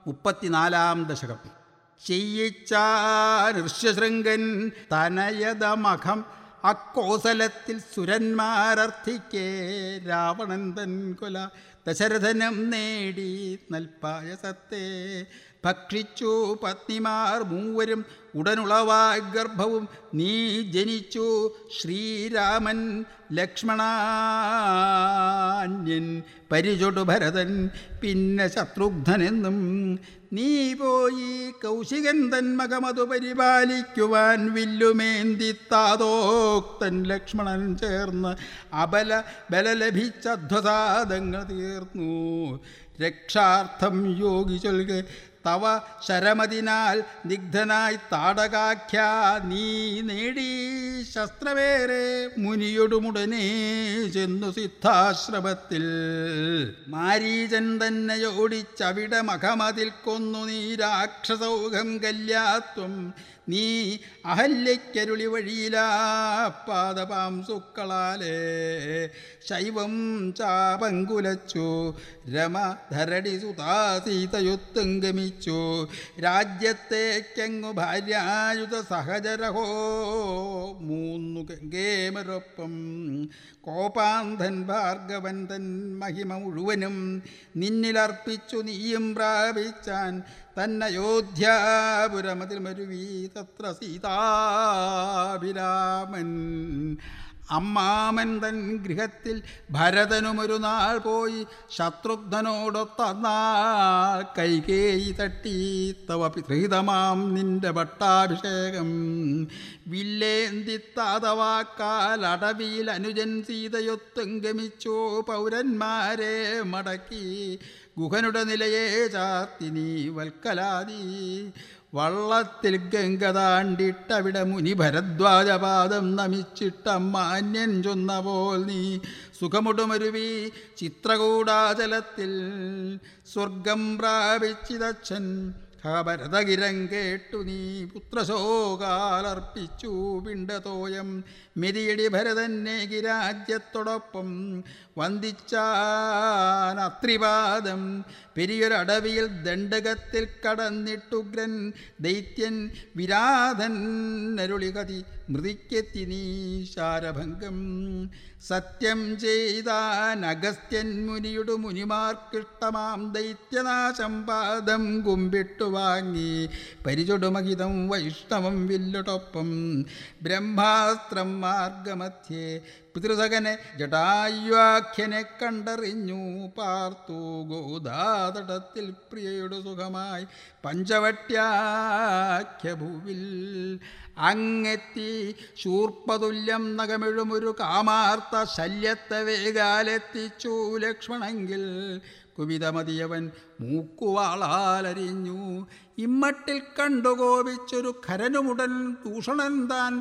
മുപ്പത്തിനാലാം ദശകം ചെയ്യിച്ചാർഷ്യശൃംഗൻ തനയതമഖം അക്കോസലത്തിൽ സുരന്മാരർത്ഥിക്കേ രാവണൻ തൻ കൊല ദശരഥനം നേടി നൽപായസത്തെ ഭക്ഷിച്ചു പത്നിമാർ മൂവരും ഉടനുളവായി ഗർഭവും നീ ജനിച്ചു ശ്രീരാമൻ ലക്ഷ്മണാന്യൻ പരിചൊടു ഭരതൻ പിന്നെ ശത്രുഘ്നനെന്നും നീ പോയി കൗശികൻ തൻ മകമതു പരിപാലിക്കുവാൻ വില്ലുമേന്തി താതോക്തൻ ലക്ഷ്മണൻ ചേർന്ന് അബല ബല ലഭിച്ച ധ്വസാദങ്ങൾ തീർന്നു രക്ഷാർത്ഥം യോഗി ചൊൽക തവ ശരമതിനാൽ നിഗ്ധനായി താടകാഖ്യ നീ നേടി ശസ്ത്രവേറെ മുനിയൊടുമുടനെ ചെന്നു സിദ്ധാശ്രമത്തിൽ മാരീചൻ തന്നെ ഓടിച്ചവിടെ മഖമതിൽ കൊന്നു നീ രാക്ഷസൗഖം കല്യാത്വം നീ അഹല്യക്കരുളി വഴിയിലാ പാദപാം സുക്കളാലേ ശൈവം ചാപങ്കുലച്ചു രമ ധരടി സുതാസീതയുത്തും ഗമിച്ചു രാജ്യത്തേക്കങ്ങു ഭാര്യായുധ സഹചരഹോ മൂന്നു ഗംഗേമരൊപ്പം കോപാന്ധൻ ഭാർഗവൻ തൻ മഹിമ മുഴുവനും നിന്നിലർപ്പിച്ചു നീയും പ്രാപിച്ചാൻ തന്നയോധ്യാപുരമതിൽ മരുവി തത്ര സീതാഭിരാമൻ അമ്മാമൻ തൻ ഗൃഹത്തിൽ ഭരതനുമൊരു നാൾ പോയി ശത്രുഘ്നോടൊത്ത നാൾ കൈകേയി തട്ടി തവ പിതൃഹിതമാം നിന്റെ ഭട്ടാഭിഷേകം വില്ലേന്തിത്താതവാക്കാൽ അടവിയിൽ അനുജൻ സീതയൊത്തും ഗമിച്ചു പൗരന്മാരെ മടക്കി ഗുഹനുടെ നിലയെ ചാർത്തി നീ വൽക്കലാതി വള്ളത്തിൽ ഗംഗ താണ്ടിട്ടവിടെ മുനി ഭരദ്വാജപാദം നമിച്ചിട്ട മാന്യൻ ചൊന്ന പോൽ നീ സുഖമുടുമരുവി ചിത്രകൂടാചലത്തിൽ സ്വർഗം പ്രാപിച്ചിതച്ഛൻ ഭരതകിരം കേട്ടു നീ പുത്രശോകാലർപ്പിച്ചു പിണ്ടതോയം മെതിയടി ഭരതന്നേകി രാജ്യത്തോടൊപ്പം വന്ദിച്ചാൻ അത്രിപാദം പെരിയൊരടവിയിൽ ദണ്ഡകത്തിൽ കടന്നിട്ടുഗ്രൻ ദൈത്യൻ വിരാധൻ അരുളികതി മൃതിക്കെത്തി നീ ശാരഭംഗം സത്യം ചെയ്താൻ അഗസ്ത്യൻ മുനിയുടെ മുനിമാർക്കിഷ്ടമാം ദൈത്യനാശം പാദം കുമ്പിട്ടു വാങ്ങി പരിചൊടുമഹിതം വൈഷ്ണവം വില്ലടൊപ്പം ബ്രഹ്മാസ്ത്രം മാർഗമധ്യേ പിതൃസകനെ ജടായുവാഖ്യനെ കണ്ടറിഞ്ഞു പാർത്തു ഗോദാതടത്തിൽ പ്രിയയുടെ സുഖമായി പഞ്ചവട്യാഖ്യഭൂവിൽ അങ്ങെത്തി ശൂർപ്പതുല്യം നഖമെഴുമൊരു കാമാർത്ത ശല്യത്തെ വേഗാലെത്തിച്ചു ലക്ഷ്മണെങ്കിൽ കുവിതമതിയവൻ മൂക്കുവാളാലരിഞ്ഞു ഇമ്മട്ടിൽ കണ്ടു കോപിച്ചൊരു ഖരനുമുടൻ ദൂഷണൻ താൻ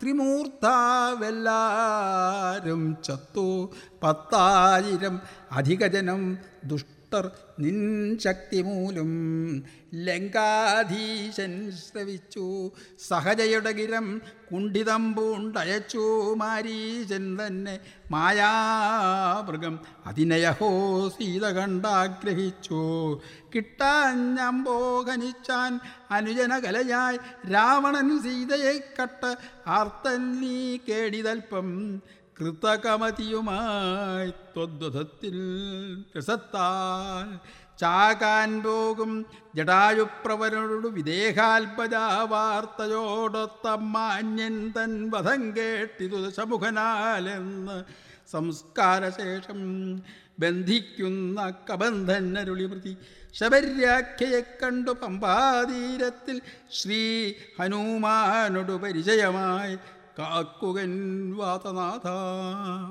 ത്രിമൂർത്താവെല്ലാരും ചത്തു പത്തായിരം അധികജനം ദുഷ്ടർ നിൻ ശക്തി മൂലം ലങ്കാധീശൻ ശ്രവിച്ചു സഹജയുടെ ഗിരം കുണ്ഠിതം പൂണ്ടയച്ചു മാരീചൻ തന്നെ മായാമൃഗം അതിനയഹോ സീത കണ്ടാഗ്രഹിച്ചു കിട്ടാഞ്ഞമ്പോ ഖനിച്ചാൻ അനുജന കലയായി രാവണൻ സീതയെ കട്ട് ആർത്തൻ നീ കേടിതൽപ്പം കൃതകമതിയുമായി ത്വദ്വധത്തിൽ രസത്താൽ ചാകാൻ പോകും ജടായുപ്രവരോട് വിദേഹാൽപജ വാർത്തയോടൊത്ത മാന്യൻ തൻ വധം കേട്ടിതു ദശമുഖനാലെന്ന് സംസ്കാരശേഷം ബന്ധിക്കുന്ന കബന്ധൻ അരുളിമൃതി ശബര്യാഖ്യയെ കണ്ടു പമ്പാതീരത്തിൽ ശ്രീ ഹനുമാനോടു പരിചയമായി കാക്കുകൻ വാതനാഥ